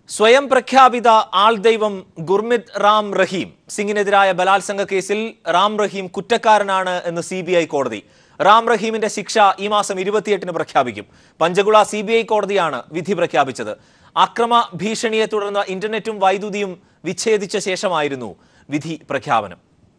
സ്വയം പ്രഖ്യാപിത ആൾദൈവം ഗുർമിത് റാം റഹീം സിംഗിനെതിരായ ബലാത്സംഗ കേസിൽ റാം റഹീം കുറ്റക്കാരനാണ് എന്ന് സി ബി ഐ കോടതി റാം റഹീമിന്റെ ശിക്ഷ ഈ മാസം ഇരുപത്തിയെട്ടിന് പ്രഖ്യാപിക്കും പഞ്ചകുള സി ബി ഐ കോടതിയാണ് വിധി പ്രഖ്യാപിച്ചത് അക്രമ ഭീഷണിയെ തുടർന്ന് ഇന്റർനെറ്റും വൈദ്യുതിയും വിച്ഛേദിച്ച ശേഷമായിരുന്നു വിധി പ്രഖ്യാപനം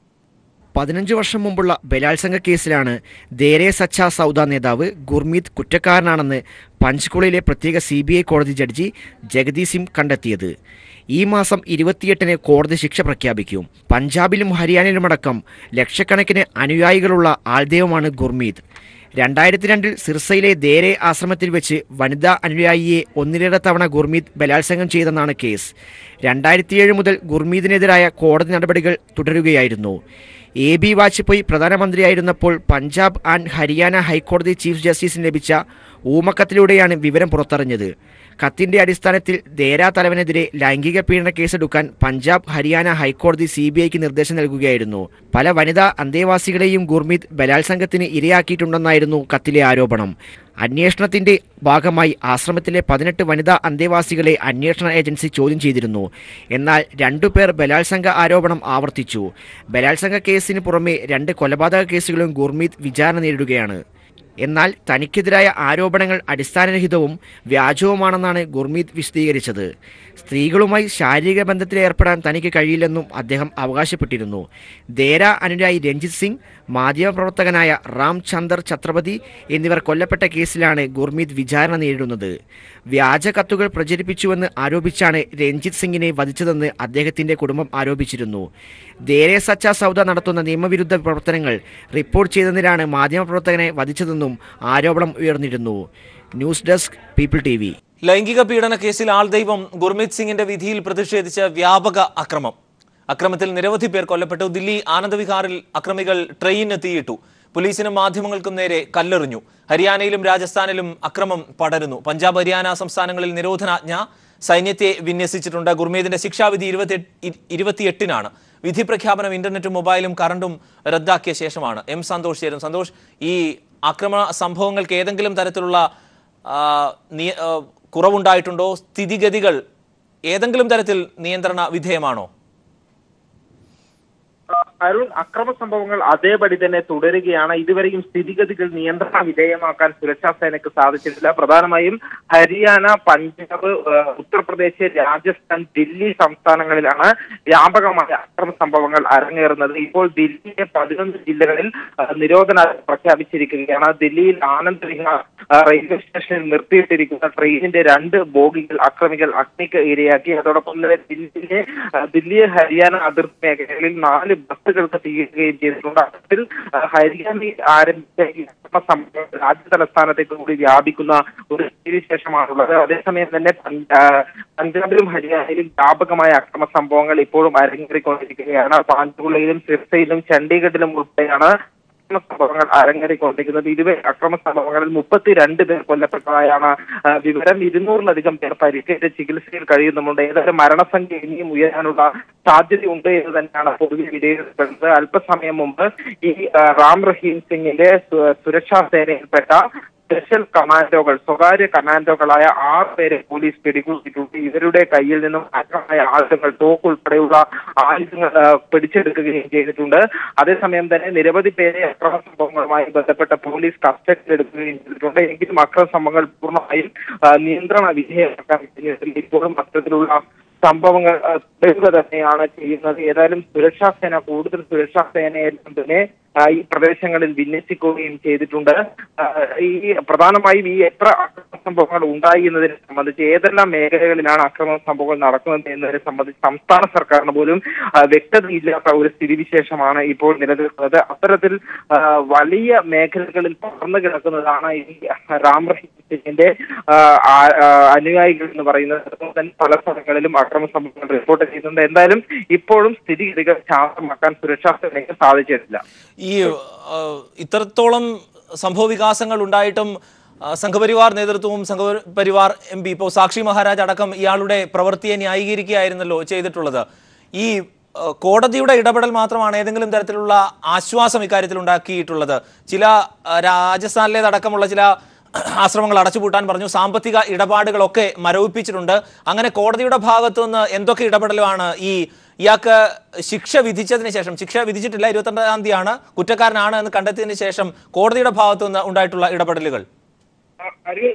പതിനഞ്ച് വർഷം മുമ്പുള്ള ബലാത്സംഗ കേസിലാണ് ദേരെ സച്ച സൗദ നേതാവ് ഗുർമീത് കുറ്റക്കാരനാണെന്ന് പഞ്ച്കുളയിലെ പ്രത്യേക സി ബി ഐ കോടതി ജഡ്ജി ജഗദീപ് സിംഗ് കണ്ടെത്തിയത് ഈ മാസം ഇരുപത്തിയെട്ടിന് കോടതി ശിക്ഷ പ്രഖ്യാപിക്കും പഞ്ചാബിലും ഹരിയാനയിലുമടക്കം ലക്ഷക്കണക്കിന് അനുയായികളുള്ള ആൾദൈവമാണ് ഗുർമീത് രണ്ടായിരത്തി രണ്ടിൽ സിർസയിലെ ദേരെ ആശ്രമത്തിൽ വെച്ച് വനിതാ അനുയായിയെ ഒന്നിലേറെ തവണ ഗുർമീത് ബലാത്സംഗം ചെയ്തെന്നാണ് കേസ് രണ്ടായിരത്തിയേഴ് മുതൽ ഗുർമീതിനെതിരായ കോടതി നടപടികൾ തുടരുകയായിരുന്നു എ ബി വാജ്പേയി പ്രധാനമന്ത്രിയായിരുന്നപ്പോൾ പഞ്ചാബ് ആൻഡ് ഹരിയാന ഹൈക്കോടതി ചീഫ് ജസ്റ്റിസിന് ലഭിച്ച ഊമക്കത്തിലൂടെയാണ് വിവരം പുറത്തറിഞ്ഞത് കത്തിന്റെ അടിസ്ഥാനത്തിൽ ദേര തലവനെതിരെ ലൈംഗിക പീഡന കേസെടുക്കാൻ പഞ്ചാബ് ഹരിയാന ഹൈക്കോടതി സി ബി ഐക്ക് നിർദ്ദേശം നൽകുകയായിരുന്നു പല വനിതാ അന്തേവാസികളെയും ഗുർമീത് ബലാത്സംഗത്തിന് ഇരയാക്കിയിട്ടുണ്ടെന്നായിരുന്നു കത്തിലെ ആരോപണം അന്വേഷണത്തിന്റെ ഭാഗമായി ആശ്രമത്തിലെ പതിനെട്ട് വനിതാ അന്തേവാസികളെ അന്വേഷണ ഏജൻസി ചോദ്യം ചെയ്തിരുന്നു എന്നാൽ രണ്ടുപേർ ബലാത്സംഗ ആരോപണം ആവർത്തിച്ചു ബലാത്സംഗ കേസിന് പുറമെ രണ്ട് കൊലപാതക കേസുകളും ഗുർമീത് വിചാരണ നേരിടുകയാണ് എന്നാൽ തനിക്കെതിരായ ആരോപണങ്ങൾ അടിസ്ഥാനരഹിതവും വ്യാജവുമാണെന്നാണ് ഗുർമീത് വിശദീകരിച്ചത് സ്ത്രീകളുമായി ശാരീരിക ബന്ധത്തിൽ ഏർപ്പെടാൻ തനിക്ക് കഴിയില്ലെന്നും അദ്ദേഹം അവകാശപ്പെട്ടിരുന്നു ദേര അനുരായി രഞ്ജിത് സിംഗ് മാധ്യമപ്രവർത്തകനായ റാം ചന്ദർ ഛത്രപതി എന്നിവർ കൊല്ലപ്പെട്ട കേസിലാണ് ഗുർമീത് വിചാരണ നേരിടുന്നത് വ്യാജ കത്തുകൾ പ്രചരിപ്പിച്ചുവെന്ന് ആരോപിച്ചാണ് രഞ്ജിത് സിംഗിനെ വധിച്ചതെന്ന് അദ്ദേഹത്തിന്റെ കുടുംബം ആരോപിച്ചിരുന്നു ദേരെ സച്ച സൗദ നടത്തുന്ന നിയമവിരുദ്ധ പ്രവർത്തനങ്ങൾ റിപ്പോർട്ട് ചെയ്തതിനാണ് മാധ്യമപ്രവർത്തകനെ വധിച്ചതെന്നും ആരോപണം ഉയർന്നിരുന്നു ന്യൂസ് ഡെസ്ക് പീപ്പിൾ ടി ലൈംഗിക പീഡന കേസിൽ ആൾദൈവം ഗുർമിത് സിംഗിന്റെ വിധിയിൽ പ്രതിഷേധിച്ച് വ്യാപക അക്രമം അക്രമത്തിൽ നിരവധി പേർ കൊല്ലപ്പെട്ടു ദില്ലി ആനന്ദവിഹാറിൽ അക്രമികൾ ട്രെയിനിന് തീയിട്ടു പോലീസിനും മാധ്യമങ്ങൾക്കും നേരെ കല്ലെറിഞ്ഞു ഹരിയാനയിലും രാജസ്ഥാനിലും അക്രമം പടരുന്നു പഞ്ചാബ് ഹരിയാന സംസ്ഥാനങ്ങളിൽ നിരോധനാജ്ഞ സൈന്യത്തെ വിന്യസിച്ചിട്ടുണ്ട് ഗുർമീതിന്റെ ശിക്ഷാവിധി ഇരുപത്തി ഇരുപത്തിയെട്ടിനാണ് വിധി പ്രഖ്യാപനം ഇന്റർനെറ്റും മൊബൈലും കറണ്ടും റദ്ദാക്കിയ ശേഷമാണ് എം സന്തോഷ് ചേരും സന്തോഷ് ഈ ആക്രമണ സംഭവങ്ങൾക്ക് ഏതെങ്കിലും തരത്തിലുള്ള ആ, നിയ- ആ, കുറവുണ്ടായിട്ടുണ്ടോ സ്ഥിതിഗതികൾ ഏതെങ്കിലും തരത്തിൽ നിയന്ത്രണ വിധേയമാണോ അരുൺ അക്രമ സംഭവങ്ങൾ അതേപടി തന്നെ തുടരുകയാണ് ഇതുവരെയും സ്ഥിതിഗതികൾ നിയന്ത്രണ വിധേയമാക്കാൻ സുരക്ഷാ സേനയ്ക്ക് സാധിച്ചിട്ടില്ല പ്രധാനമായും ഹരിയാന പഞ്ചാബ് ഏഹ്, ഉത്തർപ്രദേശ് രാജസ്ഥാൻ ദില്ലി സംസ്ഥാനങ്ങളിലാണ് വ്യാപകമായ അക്രമ സംഭവങ്ങൾ അരങ്ങേറുന്നത് ഇപ്പോൾ ദില്ലിയിലെ പതിനൊന്ന് ജില്ലകളിൽ ഏഹ്, നിരോധനാജ്ഞ പ്രഖ്യാപിച്ചിരിക്കുകയാണ് ദില്ലിയിൽ ആനന്ദ് വിഹാർ ഏഹ്, റെയിൽവേ സ്റ്റേഷനിൽ നിർത്തിയിട്ടിരിക്കുന്ന ട്രെയിനിന്റെ രണ്ട് ബോഗികൾ അക്രമികൾ അഗ്നിക്ക് ഇരയാക്കി അതോടൊപ്പം തന്നെ ദില്ലിയിലെ ഏഹ്, ദില്ലി ഹരിയാന അതിർത്തി മേഖലകളിൽ നാല് ബസ്സുകൾക്ക് തീരുകയും ചെയ്തിട്ടുണ്ട് അതിൽ ഏഹ്, ഹരിയാനയിൽ ആരംഭിച്ച ഈ അക്രമ സംഭവം രാജ്യ തലസ്ഥാനത്തേക്ക് കൂടി വ്യാപിക്കുന്ന ഒരു സ്ഥിതിവിശേഷമാണുള്ളത് അതേസമയം തന്നെ പഞ്ച- ഏഹ്, പഞ്ചാബിലും ഹരിയാനയിലും വ്യാപകമായ അക്രമ സംഭവങ്ങൾ ഇപ്പോഴും അരങ്ങേറിക്കൊണ്ടിരിക്കുകയാണ് പാഞ്ചുകുളയിലും സിർസയിലും ചണ്ഡീഗഡിലും ഉൾപ്പെടെയാണ് അക്രമ സംഭവങ്ങൾ അരങ്ങേറിക്കൊണ്ടിരിക്കുന്നത് ഇതുവരെ അക്രമ സംഭവങ്ങളിൽ മുപ്പത്തിരണ്ട് പേർ കൊല്ലപ്പെട്ടതായാണ് ആ, വിവരം ഇരുന്നൂറിലധികം പേർ പരിക്കേറ്റ് ചികിത്സയിൽ കഴിയുന്നുമുണ്ട് ഏതായാലും മരണസംഖ്യ ഇനിയും ഉയരാനുള്ള സാധ്യതയുണ്ട് എന്ന് തന്നെയാണ് പൊതുവെ വിലയിരുത്തപ്പെടുന്നത് അല്പസമയം മുമ്പ് ഈ ആ, റാം റഹീം സിംഗിന്റെ സു- സുരക്ഷാ സേനയിൽപ്പെട്ട സ്പെഷ്യൽ കമാൻഡോകൾ സ്വകാര്യ കമാൻഡോകളായ ആറ് പേരെ പോലീസ് പിടികൂടിയിട്ടുണ്ട് ഇവരുടെ കയ്യിൽ നിന്നും അക്രമായ ആയുധങ്ങൾ തോക്ക് ഉൾപ്പെടെയുള്ള ആയുധങ്ങൾ ആ, പിടിച്ചെടുക്കുകയും ചെയ്തിട്ടുണ്ട് അതേസമയം തന്നെ നിരവധി പേരെ അക്രമ സംഭവങ്ങളുമായി ബന്ധപ്പെട്ട പോലീസ് കസ്റ്റഡിയിലെടുക്കുകയും ചെയ്തിട്ടുണ്ട് എങ്കിലും അക്രമ സംഭവങ്ങൾ പൂർണ്ണമായും ആ, നിയന്ത്രണ വിധേയമാക്കാൻ കഴിഞ്ഞിട്ടില്ല ഇപ്പോഴും അത്തരത്തിലുള്ള സംഭവങ്ങൾ ആ, തുടരുക തന്നെയാണ് ചെയ്യുന്നത് ഏതായാലും സുരക്ഷാ സേന കൂടുതൽ സുരക്ഷാ സേനയെല്ലാം തന്നെ ആ, ഈ പ്രദേശങ്ങളിൽ വിന്യസിക്കുകയും ചെയ്തിട്ടുണ്ട് ആ, ഈ പ്രധാനമായും ഈ എത്ര അക്രമ സംഭവങ്ങൾ ഉണ്ടായി എന്നതിനെ സംബന്ധിച്ച് ഏതെല്ലാം മേഖലകളിലാണ് അക്രമ സംഭവങ്ങൾ നടക്കുന്നത് എന്നതിനെ സംബന്ധിച്ച് സംസ്ഥാന സർക്കാരിന് പോലും ആ, വ്യക്തതയില്ലാത്ത ഒരു സ്ഥിതിവിശേഷമാണ് ഇപ്പോൾ നിലനിൽക്കുന്നത് അത്തരത്തിൽ ആ, വലിയ മേഖലകളിൽ പടർന്നു കിടക്കുന്നതാണ് ഈ റാം റഹീം സിംഗിന്റെ ആ, ആ- ആ, അനുയായികൾ എന്ന് പറയുന്നത് അതുപോലെ തന്നെ പല സ്ഥലങ്ങളിലും അക്രമ സംഭവങ്ങൾ റിപ്പോർട്ട് ചെയ്യുന്നുണ്ട് എന്തായാലും ഇപ്പോഴും സ്ഥിതിഗതികൾ ശാന്തമാക്കാൻ സുരക്ഷാ സേനയ്ക്ക് സാധിച്ചിട്ടില്ല ഈ ആ, ഇത്രത്തോളം സംഭവ വികാസങ്ങൾ ഉണ്ടായിട്ടും ആ, സംഘപരിവാർ നേതൃത്വവും സംഘപരിവാർ എം പി ഇപ്പോൾ സാക്ഷി മഹാരാജ് അടക്കം ഇയാളുടെ പ്രവൃത്തിയെ ന്യായീകരിക്കുകയായിരുന്നല്ലോ ചെയ്തിട്ടുള്ളത് ഈ ആ, കോടതിയുടെ ഇടപെടൽ മാത്രമാണ് ഏതെങ്കിലും തരത്തിലുള്ള ആശ്വാസം ഇക്കാര്യത്തിൽ ഉണ്ടാക്കിയിട്ടുള്ളത് ചില ആ, രാജസ്ഥാനിലേതടക്കമുള്ള ചില ആശ്രമങ്ങൾ അടച്ചുപൂട്ടാൻ പറഞ്ഞു സാമ്പത്തിക ഇടപാടുകളൊക്കെ മരവിപ്പിച്ചിട്ടുണ്ട് അങ്ങനെ കോടതിയുടെ ഭാഗത്തു നിന്ന് എന്തൊക്കെ ഇടപെടലുമാണ് ഈ ഇയാൾക്ക് ശിക്ഷ വിധിച്ചതിന് ശേഷം ശിക്ഷ വിധിച്ചിട്ടില്ല ഇരുപത്തിരണ്ടാം തീയതിയാണ് കുറ്റക്കാരനാണ് എന്ന് കണ്ടെത്തിയതിന് ശേഷം കോടതിയുടെ ഭാഗത്തു നിന്ന് ഉണ്ടായിട്ടുള്ള ഇടപെടലുകൾ അരുൺ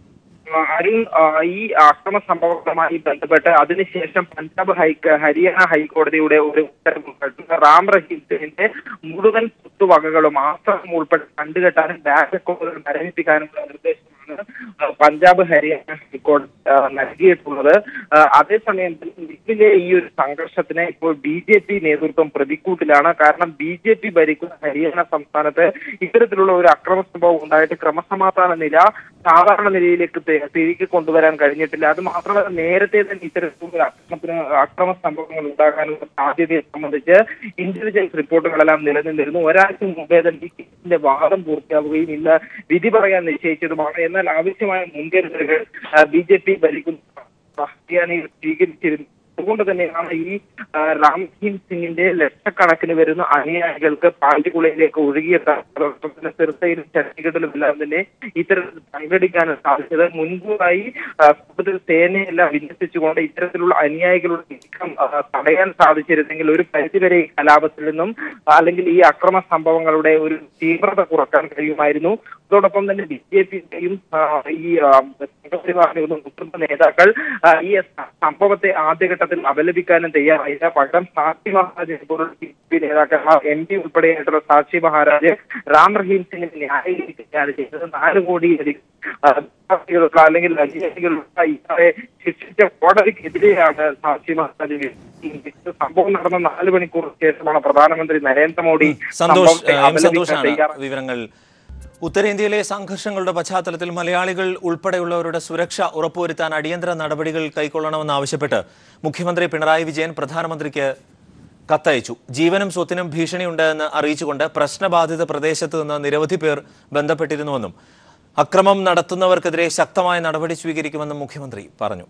ആ, അരുൺ ആ, ഈ അക്രമ സംഭവങ്ങളുമായി ബന്ധപ്പെട്ട് അതിനുശേഷം പഞ്ചാബ് ഹൈ ഹരിയാന ഹൈക്കോടതിയുടെ ഒരു ഉത്തരവ് ഉണ്ടായിട്ടുണ്ട്. റാം റഹീസിന്റെ മുഴുവൻ സ്വത്തുവകകളും ആശ്രമം ഉൾപ്പെടെ കണ്ടുകെട്ടാനും ബാങ്ക് അക്കൗണ്ടുകൾ മരവിപ്പിക്കാനുമുള്ള നിർദ്ദേശമാണ് ആ, പഞ്ചാബ് ഹരിയാന ഹൈക്കോടതി ആ, നൽകിയിട്ടുള്ളത് ആ, അതേസമയം ഇതിലെ ഈ ഒരു സംഘർഷത്തിന് ഇപ്പോൾ ബി ജെ പി നേതൃത്വം പ്രതിക്കൂട്ടിലാണ് കാരണം ബി ജെ പി ഭരിക്കുന്ന ഹരിയാന സംസ്ഥാനത്ത് ഇത്തരത്തിലുള്ള ഒരു അക്രമ സംഭവം ഉണ്ടായിട്ട് ക്രമസമാധാന നില സാധാരണ നിലയിലേക്ക് തി- തിരികെ കൊണ്ടുവരാൻ കഴിഞ്ഞിട്ടില്ല അത് മാത്രമല്ല നേരത്തെ തന്നെ ഇത്തരത്തിലുള്ള അക്രമത്തിന് അക്രമ സംഭവങ്ങൾ ഉണ്ടാകാനുള്ള സാധ്യതയെ സംബന്ധിച്ച് ഇന്റലിജൻസ് റിപ്പോർട്ടുകളെല്ലാം നിലനിന്നിരുന്നു ഒരാഴ്ച മുമ്പേ തന്നെ ഈ കേസിന്റെ വാദം പൂർത്തിയാവുകയും ഇന്ന് വിധി പറയാൻ നിശ്ചയിച്ചതുമാണ് എന്നാൽ ആവശ്യമായ മുൻകരുതലുകൾ ബി ജെ പി ഭരിക്കുന്ന ഹരിയാനയിൽ സ്വീകരിച്ചിരുന്നു അതുകൊണ്ട് തന്നെയാണ് ഈ ആ, രാംഹീം സിംഗിന്റെ ലക്ഷക്കണക്കിന് വരുന്ന അനുയായികൾക്ക് പാണ്ടിക്കുളയിലേക്ക് ഒഴുകിയെത്താൻ അതോടൊപ്പം തന്നെ സിർസയിലും ചണ്ഡീഗഡിലും എല്ലാം തന്നെ ഇത്തരത്തിൽ സംഘടിക്കാൻ സാധിച്ചത് മുൻകൂറായി ആ, കൂടുതൽ സേനയെല്ലാം വിന്യസിച്ചുകൊണ്ട് ഇത്തരത്തിലുള്ള അനുയായികളുടെ നീക്കം ആ, തടയാൻ സാധിച്ചിരുന്നെങ്കിൽ ഒരു പരിധിവരെ ഈ കലാപത്തിൽ നിന്നും അല്ലെങ്കിൽ ഈ അക്രമ സംഭവങ്ങളുടെ ഒരു തീവ്രത കുറക്കാൻ കഴിയുമായിരുന്നു അതോടൊപ്പം തന്നെ ബി ജെ പിയുടെയും ഈ ആ, സംഘപരിവാറിന്റെ മുതിർന്ന നേതാക്കൾ ആ, ഈ സംഭവത്തെ ആദ്യഘട്ടത്തിൽ അപലപിക്കാനും തയ്യാറായില്ല പകരം സാക്ഷി മഹാരാജ് പോലുള്ള ബി ജെ പി നേതാക്കന്മാർ എം പി ഉൾപ്പെടെയായിട്ടുള്ള സാക്ഷി മഹാരാജ് റാം റഹീം സിംഗിനെ ന്യായീകരിക്കുകയാണ് ചെയ്തത് നാല് കോടിയിലധികം ആ, വിശ്വാസികളുള്ള അല്ലെങ്കിൽ അനുയായികളുള്ള ഇയാളെ ശിക്ഷിച്ച കോടതിക്കെതിരെയാണ് സാക്ഷി മഹാരാജ് വിമർശിച്ചത്. സംഭവം നടന്ന നാല് മണിക്കൂർ ശേഷമാണ് പ്രധാനമന്ത്രി നരേന്ദ്രമോദി സന്തോഷ് സംഭവത്തെ എം അപലപിക്കാൻ സന്തോഷാണ് തയ്യാറായത് വിവരങ്ങൾ ഉത്തരേന്ത്യയിലെ സംഘർഷങ്ങളുടെ പശ്ചാത്തലത്തിൽ മലയാളികൾ ഉൾപ്പെടെയുള്ളവരുടെ സുരക്ഷ ഉറപ്പുവരുത്താൻ അടിയന്തര നടപടികൾ കൈക്കൊള്ളണമെന്നാവശ്യപ്പെട്ട് മുഖ്യമന്ത്രി പിണറായി വിജയൻ പ്രധാനമന്ത്രിക്ക് കത്തയച്ചു ജീവനും സ്വത്തിനും ഭീഷണിയുണ്ട് എന്ന് അറിയിച്ചുകൊണ്ട് പ്രശ്നബാധിത പ്രദേശത്ത് നിന്ന് നിരവധി പേർ ബന്ധപ്പെട്ടിരുന്നുവെന്നും അക്രമം നടത്തുന്നവർക്കെതിരെ ശക്തമായ നടപടി സ്വീകരിക്കുമെന്നും മുഖ്യമന്ത്രി പറഞ്ഞു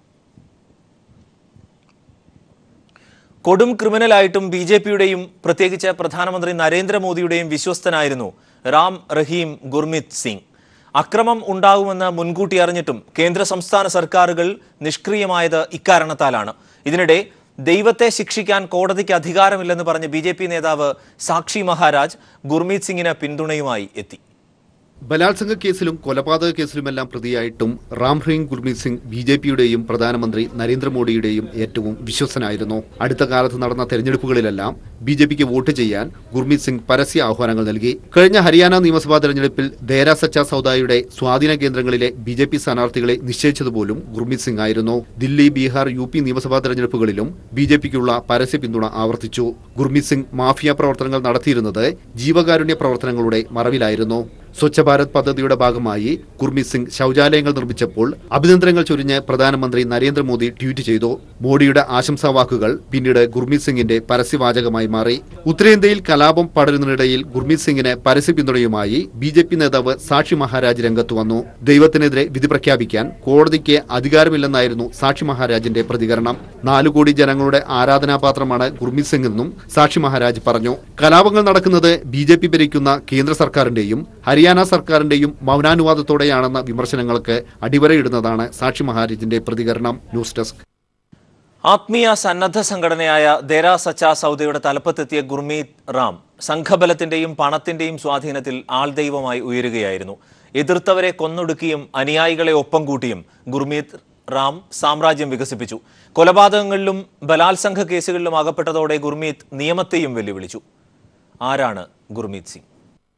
കൊടും ക്രിമിനലായിട്ടും ബി ജെ പിയുടെയും പ്രത്യേകിച്ച് പ്രധാനമന്ത്രി നരേന്ദ്രമോദിയുടെയും വിശ്വസ്തനായിരുന്നു റാം റഹീം ഗുർമിത് സിംഗ് അക്രമം ഉണ്ടാകുമെന്ന് മുൻകൂട്ടി അറിഞ്ഞിട്ടും കേന്ദ്ര സംസ്ഥാന സർക്കാരുകൾ നിഷ്ക്രിയമായത് ഇക്കാരണത്താലാണ് ഇതിനിടെ ദൈവത്തെ ശിക്ഷിക്കാൻ കോടതിക്ക് അധികാരമില്ലെന്ന് പറഞ്ഞ് ബി നേതാവ് സാക്ഷി മഹാരാജ് ഗുർമീത് സിംഗിന് പിന്തുണയുമായി എത്തി ബലാത്സംഗ കേസിലും കൊലപാതക കേസിലുമെല്ലാം പ്രതിയായിട്ടും റാം റഹീം ഗുർമീത് സിംഗ് ബി ജെ പിയുടെയും പ്രധാനമന്ത്രി നരേന്ദ്രമോദിയുടെയും ഏറ്റവും വിശ്വസനായിരുന്നു അടുത്ത കാലത്ത് നടന്ന തെരഞ്ഞെടുപ്പുകളിലെല്ലാം ബി ജെ പിക്ക് വോട്ട് ചെയ്യാൻ ഗുർമീത് സിംഗ് പരസ്യ ആഹ്വാനങ്ങൾ നൽകി കഴിഞ്ഞ ഹരിയാന നിയമസഭാ തെരഞ്ഞെടുപ്പിൽ ദേര സച്ച സൗദായുടെ സ്വാധീന കേന്ദ്രങ്ങളിലെ ബി ജെ പി സ്ഥാനാർത്ഥികളെ നിശ്ചയിച്ചതുപോലും ഗുർമീത് സിംഗ് ആയിരുന്നു ദില്ലി ബീഹാർ യു പി നിയമസഭാ തെരഞ്ഞെടുപ്പുകളിലും ബി ജെ പിക്കുള്ള പരസ്യ പിന്തുണ ആവർത്തിച്ചു ഗുർമീത് സിംഗ് മാഫിയ പ്രവർത്തനങ്ങൾ നടത്തിയിരുന്നത് ജീവകാരുണ്യ പ്രവർത്തനങ്ങളുടെ മറവിലായിരുന്നു സ്വച്ഛ ഭാരത് പദ്ധതിയുടെ ഭാഗമായി ഗുർമീത് സിംഗ് ശൗചാലയങ്ങൾ നിർമ്മിച്ചപ്പോൾ അഭിനന്ദനങ്ങൾ ചൊരിഞ്ഞ് പ്രധാനമന്ത്രി നരേന്ദ്രമോദി ട്വീറ്റ് ചെയ്തു മോഡിയുടെ ആശംസാ വാക്കുകൾ പിന്നീട് ഗുർമീത് സിംഗിന്റെ പരസ്യവാചകമായി മാറി ഉത്തരേന്ത്യയിൽ കലാപം പടരുന്നതിനിടയിൽ ഗുർമീത് സിംഗിന് പരസ്യ പിന്തുണയുമായി ബി ജെ പി നേതാവ് സാക്ഷി മഹാരാജ് രംഗത്ത് വന്നു ദൈവത്തിനെതിരെ വിധി പ്രഖ്യാപിക്കാൻ കോടതിക്ക് അധികാരമില്ലെന്നായിരുന്നു സാക്ഷി മഹാരാജിന്റെ പ്രതികരണം നാലു കോടി ജനങ്ങളുടെ ആരാധനാപാത്രമാണ് ഗുർമീത് സിംഗ് എന്നും സാക്ഷി മഹാരാജ് പറഞ്ഞു കലാപങ്ങൾ നടക്കുന്നത് ബി ജെ പി ഭരിക്കുന്ന കേന്ദ്ര സർക്കാരിന്റെയും ഹരിയാന സർക്കാരിന്റെയും മൗനാനുവാദത്തോടെയാണെന്ന വിമർശനങ്ങൾക്ക് അടിവരയിടുന്നതാണ് സാക്ഷി മഹാരാജിന്റെ പ്രതികരണം ന്യൂസ് ഡെസ്ക് ആത്മീയ സന്നദ്ധ സംഘടനയായ ദേര സച്ച സൗദയുടെ തലപ്പത്തെത്തിയ ഗുർമീത് റാം സംഘബലത്തിന്റെയും പണത്തിന്റെയും സ്വാധീനത്തിൽ ആൾദൈവമായി ഉയരുകയായിരുന്നു എതിർത്തവരെ കൊന്നൊടുക്കിയും അനുയായികളെ ഒപ്പം കൂട്ടിയും ഗുർമീത് റാം സാമ്രാജ്യം വികസിപ്പിച്ചു കൊലപാതകങ്ങളിലും ബലാത്സംഗ കേസുകളിലും അകപ്പെട്ടതോടെ ഗുർമീത് നിയമത്തെയും വെല്ലുവിളിച്ചു ആരാണ് ഗുർമീത് സിംഗ്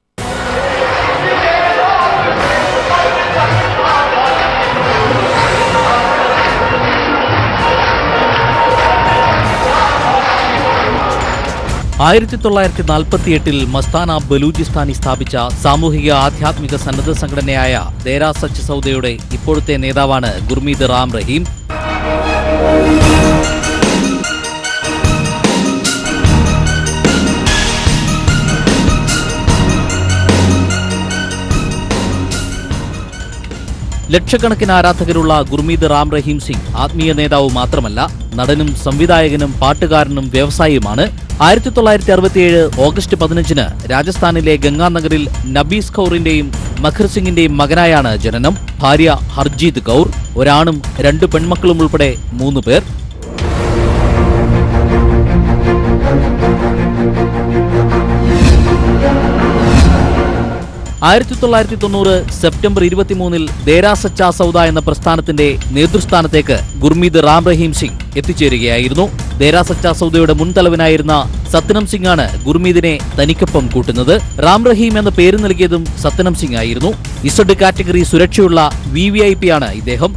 ആയിരത്തി തൊള്ളായിരത്തി നാൽപ്പത്തിയെട്ടിൽ മസ്താന ബലൂചിസ്ഥാനി സ്ഥാപിച്ച സാമൂഹിക ആധ്യാത്മിക സന്നദ്ധ സംഘടനയായ ദേരാ സച്ച് സൗദയുടെ ഇപ്പോഴത്തെ നേതാവാണ് ഗുർമീത് റാം റഹീം ലക്ഷക്കണക്കിന് ആരാധകരുള്ള ഗുർമീത് റാം റഹീം സിംഗ് ആത്മീയ നേതാവ് മാത്രമല്ല നടനും സംവിധായകനും പാട്ടുകാരനും വ്യവസായിയുമാണ് ആയിരത്തി തൊള്ളായിരത്തി അറുപത്തിയേഴ് ഓഗസ്റ്റ് പതിനഞ്ചിന് രാജസ്ഥാനിലെ ഗംഗാനഗറിൽ നബീസ് കൗറിന്റെയും മഖർ സിംഗിന്റെയും മകനായാണ് ജനനം ഭാര്യ ഹർജീത് കൗർ ഒരാണും രണ്ട് പെൺമക്കളും ഉൾപ്പെടെ മൂന്ന് പേർ ആയിരത്തി തൊള്ളായിരത്തി തൊണ്ണൂറ് സെപ്റ്റംബർ ഇരുപത്തിമൂന്നിൽ ദേരാ സച്ചാ സൗദ എന്ന പ്രസ്ഥാനത്തിന്റെ നേതൃസ്ഥാനത്തേക്ക് ഗുർമീത് റാം റഹീം സിംഗ് എത്തിച്ചേരുകയായിരുന്നു ദേരാ സച്ചാ സൗദയുടെ മുൻ തലവനായിരുന്ന സത്തനം സിംഗ് ആണ് ഗുർമീതിനെ തനിക്കൊപ്പം കൂട്ടുന്നത് റാം റഹീം എന്ന പേര് നൽകിയതും സത്തനം സിംഗ് ആയിരുന്നു ഇസഡ് കാറ്റഗറി സുരക്ഷയുള്ള വി വി ഐ പി ആണ് ഇദ്ദേഹം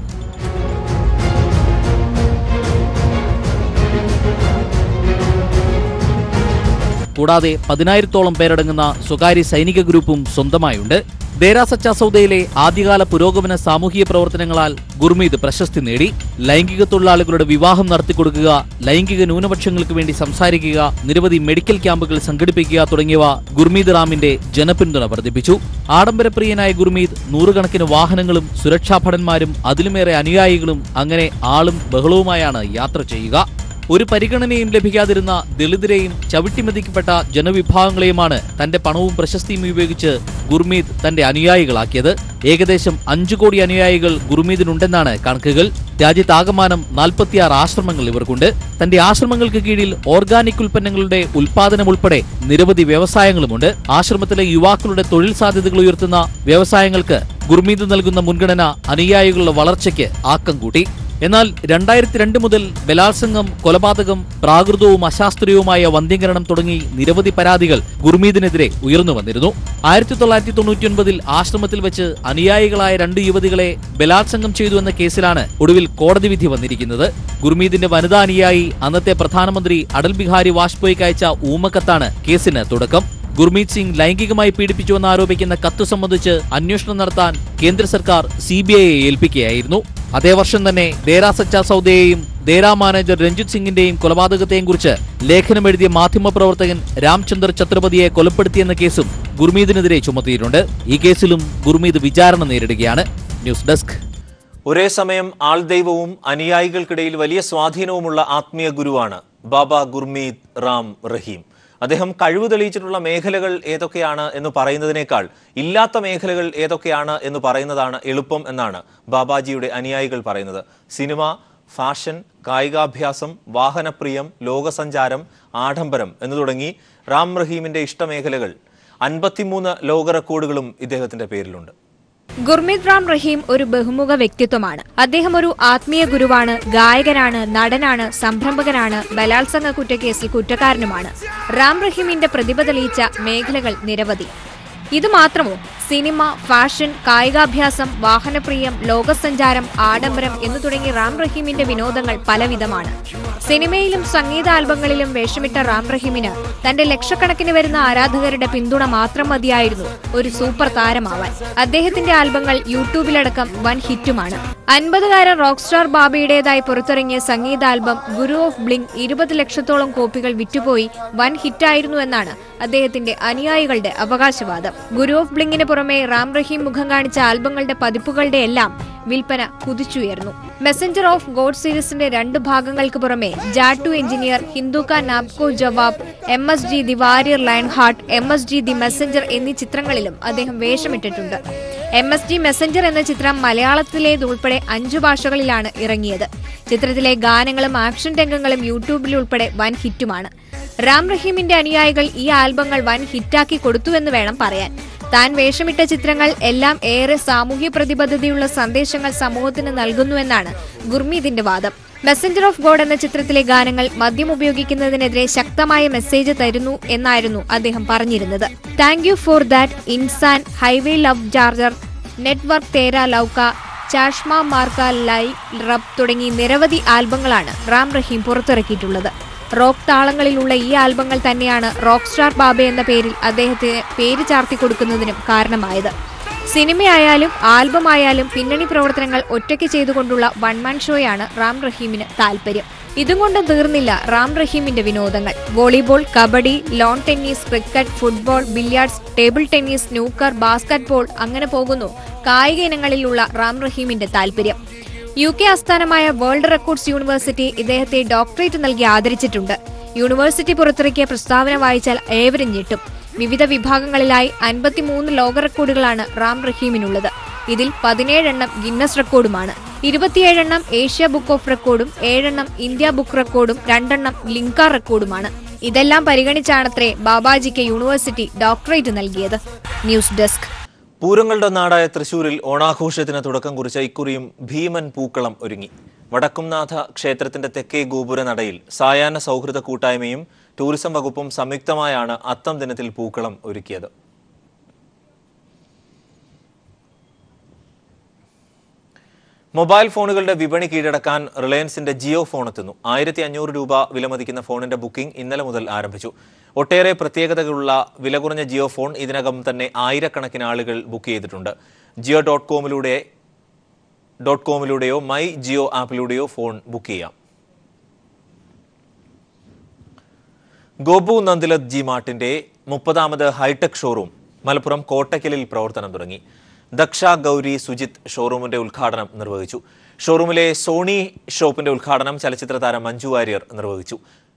കൂടാതെ പതിനായിരത്തോളം പേരടങ്ങുന്ന സ്വകാര്യ സൈനിക ഗ്രൂപ്പും സ്വന്തമായുണ്ട് ദേരാ സച്ചാ സൗദയിലെ ആദ്യകാല പുരോഗമന സാമൂഹിക പ്രവർത്തനങ്ങളാൽ ഗുർമീത് പ്രശസ്തി നേടി ലൈംഗിക തൊഴിലാളികളുടെ വിവാഹം നടത്തിക്കൊടുക്കുക ലൈംഗിക ന്യൂനപക്ഷങ്ങൾക്ക് വേണ്ടി സംസാരിക്കുക നിരവധി മെഡിക്കൽ ക്യാമ്പുകൾ സംഘടിപ്പിക്കുക തുടങ്ങിയവ ഗുർമീത് റാമിന്റെ ജനപിന്തുണ വർദ്ധിപ്പിച്ചു ആഡംബരപ്രിയനായ ഗുർമീത് നൂറുകണക്കിന് വാഹനങ്ങളും സുരക്ഷാ ഭടന്മാരും അതിലുമേറെ അനുയായികളും അങ്ങനെ ആളും ബഹളവുമായാണ് യാത്ര ചെയ്യുക ഒരു പരിഗണനയും ലഭിക്കാതിരുന്ന ദളിതരെയും ചവിട്ടിമെതിക്കപ്പെട്ട ജനവിഭാഗങ്ങളെയുമാണ് തന്റെ പണവും പ്രശസ്തിയും ഉപയോഗിച്ച് ഗുർമീത് തന്റെ അനുയായികളാക്കിയത് ഏകദേശം അഞ്ചു കോടി അനുയായികൾ ഗുർമീതിനുണ്ടെന്നാണ് കണക്കുകൾ രാജ്യത്താകമാനം നാൽപ്പത്തിയാറ് ആശ്രമങ്ങൾ ഇവർക്കുണ്ട് തന്റെ ആശ്രമങ്ങൾക്ക് കീഴിൽ ഓർഗാനിക് ഉൽപ്പന്നങ്ങളുടെ ഉൽപാദനം ഉൾപ്പെടെ നിരവധി വ്യവസായങ്ങളുമുണ്ട് ആശ്രമത്തിലെ യുവാക്കളുടെ തൊഴിൽ സാധ്യതകൾ ഉയർത്തുന്ന വ്യവസായങ്ങൾക്ക് ഗുർമീത് നൽകുന്ന മുൻഗണന അനുയായികളുടെ വളർച്ചയ്ക്ക് ആക്കം കൂട്ടി എന്നാൽ രണ്ടായിരത്തി രണ്ട് മുതൽ ബലാത്സംഗം കൊലപാതകം പ്രാകൃതവും അശാസ്ത്രീയവുമായ വന്ധ്യംകരണം തുടങ്ങി നിരവധി പരാതികൾ ഗുർമീതിനെതിരെ ഉയർന്നു വന്നിരുന്നു ആയിരത്തി തൊള്ളായിരത്തി തൊണ്ണൂറ്റിയൊൻപതിൽ ആശ്രമത്തിൽ വെച്ച് അനുയായികളായ രണ്ട് യുവതികളെ ബലാത്സംഗം ചെയ്തു എന്ന കേസിലാണ് ഒടുവിൽ കോടതി വിധി വന്നിരിക്കുന്നത് ഗുർമീതിന്റെ വനിതാ അനുയായി അന്നത്തെ പ്രധാനമന്ത്രി അടൽ ബിഹാരി വാജ്പേയിക്ക് അയച്ച ഊമക്കത്താണ് കേസിന് തുടക്കം ഗുർമീത് സിംഗ് ലൈംഗികമായി പീഡിപ്പിച്ചുവെന്ന് ആരോപിക്കുന്ന കത്ത് സംബന്ധിച്ച് അന്വേഷണം നടത്താൻ കേന്ദ്ര സർക്കാർ സി ബി ഐയെ ഏൽപ്പിക്കുകയായിരുന്നു അതേ വർഷം തന്നെ ദേരാ സച്ചാ സൗദയെയും ദേരാ മാനേജർ രഞ്ജിത് സിംഗിന്റെയും കൊലപാതകത്തെയും കുറിച്ച് ലേഖനമെഴുതിയ മാധ്യമപ്രവർത്തകൻ രാംചന്ദർ ഛത്രപതിയെ കൊലപ്പെടുത്തിയെന്ന കേസും ഗുർമീതിനെതിരെ ചുമത്തിയിട്ടുണ്ട് ഈ കേസിലും ഗുർമീത് വിചാരണ നേരിടുകയാണ് ന്യൂസ് ഡെസ്ക് ഒരേ സമയം ആൾദൈവവും അനുയായികൾക്കിടയിൽ വലിയ സ്വാധീനവുമുള്ള ആത്മീയ ഗുരുവാണ് ബാബ ഗുർമീത് റാം റഹീം അദ്ദേഹം കഴിവ് തെളിയിച്ചിട്ടുള്ള മേഖലകൾ ഏതൊക്കെയാണ് എന്ന് പറയുന്നതിനേക്കാൾ ഇല്ലാത്ത മേഖലകൾ ഏതൊക്കെയാണ് എന്ന് പറയുന്നതാണ് എളുപ്പം എന്നാണ് ബാബാജിയുടെ അനുയായികൾ പറയുന്നത് സിനിമ ഫാഷൻ കായികാഭ്യാസം വാഹനപ്രിയം ലോകസഞ്ചാരം ആഡംബരം എന്നു തുടങ്ങി റാം റഹീമിന്റെ ഇഷ്ടമേഖലകൾ അൻപത്തിമൂന്ന് ലോക റെക്കോർഡുകളും ഇദ്ദേഹത്തിന്റെ പേരിലുണ്ട് ഗുർമിത് റാം റഹീം ഒരു ബഹുമുഖ വ്യക്തിത്വമാണ് അദ്ദേഹം ഒരു ആത്മീയ ഗുരുവാണ് ഗായകനാണ് നടനാണ് സംരംഭകനാണ് ബലാത്സംഗ കുറ്റക്കേസിൽ കുറ്റക്കാരനുമാണ് റാം റഹീമിന്റെ പ്രതിഭ തെളിയിച്ച മേഖലകൾ നിരവധി ഇത് മാത്രമോ സിനിമ ഫാഷൻ കായികാഭ്യാസം വാഹനപ്രിയം ലോകസഞ്ചാരം ആഡംബരം എന്നു തുടങ്ങി റാം റഹീമിന്റെ വിനോദങ്ങൾ പലവിധമാണ് സിനിമയിലും സംഗീത ആൽബങ്ങളിലും വേഷമിട്ട റാം റഹീമിന് തന്റെ ലക്ഷക്കണക്കിന് വരുന്ന ആരാധകരുടെ പിന്തുണ മാത്രം മതിയായിരുന്നു ഒരു സൂപ്പർ താരമാവാൻ അദ്ദേഹത്തിന്റെ ആൽബങ്ങൾ യൂട്യൂബിലടക്കം വൻ ഹിറ്റുമാണ് അൻപതുകാരൻ റോക്ക് സ്റ്റാർ ബാബയുടേതായി പുറത്തിറങ്ങിയ സംഗീത ആൽബം ഗുരു ഓഫ് ബ്ലിങ്ക് ഇരുപത് ലക്ഷത്തോളം കോപ്പികൾ വിറ്റുപോയി വൻ ഹിറ്റായിരുന്നു എന്നാണ് അദ്ദേഹത്തിന്റെ അനുയായികളുടെ അവകാശവാദം ഗുരു ഓഫ് ബ്ലിങ്ങിന് പുറമെ റാം റഹീം മുഖം കാണിച്ച ആൽബങ്ങളുടെ പതിപ്പുകളുടെ എല്ലാം വിൽപ്പന കുതിച്ചുയർന്നു മെസ്സഞ്ചർ ഓഫ് ഗോഡ് സീരീസിന്റെ രണ്ട് ഭാഗങ്ങൾക്ക് പുറമെ Jattu engineer Hind Ka Napak Ko Jawab M S G the warrior lionheart M S G the messenger എന്നീ ചിത്രങ്ങളിലും അദ്ദേഹം വേഷമിട്ടിട്ടുണ്ട് എം എസ് ജി മെസ്സഞ്ചർ എന്ന ചിത്രം മലയാളത്തിലേതുൾപ്പെടെ അഞ്ചു ഭാഷകളിലാണ് ഇറങ്ങിയത് ചിത്രത്തിലെ ഗാനങ്ങളും ആക്ഷൻ രംഗങ്ങളും യൂട്യൂബിൽ ഉൾപ്പെടെ വൻ ഹിറ്റുമാണ് റാം റഹീമിന്റെ അനുയായികൾ ഈ ആൽബങ്ങൾ വൻ ഹിറ്റാക്കി കൊടുത്തുവെന്ന് വേണം പറയാൻ താൻ വേഷമിട്ട ചിത്രങ്ങൾ എല്ലാം ഏറെ സാമൂഹ്യ പ്രതിബദ്ധതയുള്ള സന്ദേശങ്ങൾ സമൂഹത്തിന് നൽകുന്നുവെന്നാണ് ഗുർമീതിന്റെ വാദം മെസ്സഞ്ചർ ഓഫ് ഗോഡ് എന്ന ചിത്രത്തിലെ ഗാനങ്ങൾ മദ്യം ഉപയോഗിക്കുന്നതിനെതിരെ ശക്തമായ മെസ്സേജ് തരുന്നു എന്നായിരുന്നു അദ്ദേഹം പറഞ്ഞിരുന്നത് thank you for that Insaan highway love charger network Tera ലൗക്ക ചാഷ്മ മാർക്ക ലൈ റബ് തുടങ്ങി നിരവധി ആൽബങ്ങളാണ് റാം റഹീം പുറത്തിറക്കിയിട്ടുള്ളത് റോക്ക് താളങ്ങളിലുള്ള ഈ ആൽബങ്ങൾ തന്നെയാണ് റോക്ക് സ്റ്റാർ ബാബ എന്ന പേരിൽ അദ്ദേഹത്തിന് പേര് ചാർത്തി കൊടുക്കുന്നതിനും കാരണമായത് സിനിമയായാലും ആൽബമായാലും പിന്നണി പ്രവർത്തനങ്ങൾ ഒറ്റയ്ക്ക് ചെയ്തുകൊണ്ടുള്ള വൺ മാൻ ഷോയാണ് റാം റഹീമിന് താല്പര്യം ഇതും കൊണ്ട് തീർന്നില്ല റാം റഹീമിന്റെ വിനോദങ്ങൾ volleyball kabaddi lawn tennis cricket football billiards table tennis snooker basketball അങ്ങനെ പോകുന്നു കായിക ഇനങ്ങളിലുള്ള റാം റഹീമിന്റെ താല്പര്യം യു കെ ആസ്ഥാനമായ വേൾഡ് റെക്കോർഡ്സ് യൂണിവേഴ്സിറ്റി ഇദ്ദേഹത്തെ ഡോക്ടറേറ്റ് നൽകി ആദരിച്ചിട്ടുണ്ട് യൂണിവേഴ്സിറ്റി പുറത്തിറക്കിയ പ്രസ്താവന വായിച്ചാൽ ഏവരും ഞെട്ടും വിവിധ വിഭാഗങ്ങളിലായി അൻപത്തിമൂന്ന് ലോക റെക്കോർഡുകളാണ് റാം റഹീമിനുള്ളത് ഇതിൽ പതിനേഴെണ്ണം ഗിന്നസ് റെക്കോർഡുമാണ് ഇരുപത്തിയേഴെണ്ണം ഏഷ്യ ബുക്ക് ഓഫ് റെക്കോർഡും ഏഴെണ്ണം ഇന്ത്യ ബുക്ക് റെക്കോർഡും രണ്ടെണ്ണം ലിങ്ക റെക്കോർഡുമാണ് ഇതെല്ലാം പരിഗണിച്ചാണത്രേ ബാബാജിക്ക് യൂണിവേഴ്സിറ്റി ഡോക്ടറേറ്റ് നൽകിയത് ന്യൂസ് ഡെസ്ക് പൂരങ്ങളുടെ നാടായ തൃശൂരിൽ ഓണാഘോഷത്തിന് തുടക്കം കുറിച്ച ഇക്കുറിയും ഭീമൻ പൂക്കളം ഒരുങ്ങി വടക്കുംനാഥ ക്ഷേത്രത്തിന്റെ തെക്കേ ഗോപുര നടയിൽ സായാഹ്ന സൗഹൃദ കൂട്ടായ്മയും ടൂറിസം വകുപ്പും സംയുക്തമായാണ് അത്തം ദിനത്തിൽ പൂക്കളം ഒരുക്കിയത് മൊബൈൽ ഫോണുകളുടെ വിപണി കീഴടക്കാൻ റിലയൻസിന്റെ ജിയോ ഫോൺ എത്തുന്നു ആയിരത്തി അഞ്ഞൂറ് രൂപ വിലമതിക്കുന്ന ഫോണിന്റെ ബുക്കിംഗ് ഇന്നലെ മുതൽ ആരംഭിച്ചു ഒട്ടേറെ പ്രത്യേകതകളുള്ള വില കുറഞ്ഞ ജിയോ ഫോൺ ഇതിനകം തന്നെ ആയിരക്കണക്കിന് ആളുകൾ ബുക്ക് ചെയ്തിട്ടുണ്ട് ജിയോ ഡോട്ട് കോമിലൂടെ ഡോട്ട് കോമിലൂടെയോ മൈ ജിയോ ആപ്പിലൂടെയോ ഫോൺ ബുക്ക് ചെയ്യാം ഗോപു നന്ദിലത് ജി മാർട്ടിന്റെ മുപ്പതാമത് ഹൈടെക് ഷോറൂം മലപ്പുറം കോട്ടയ്ക്കലിൽ പ്രവർത്തനം തുടങ്ങി ദക്ഷ ഗൗരി സുജിത് ഷോറൂമിന്റെ ഉദ്ഘാടനം നിർവഹിച്ചു ഷോറൂമിലെ സോണി ഷോപ്പിന്റെ ഉദ്ഘാടനം ചലച്ചിത്ര താരം മഞ്ജു വാര്യർ നിർവഹിച്ചു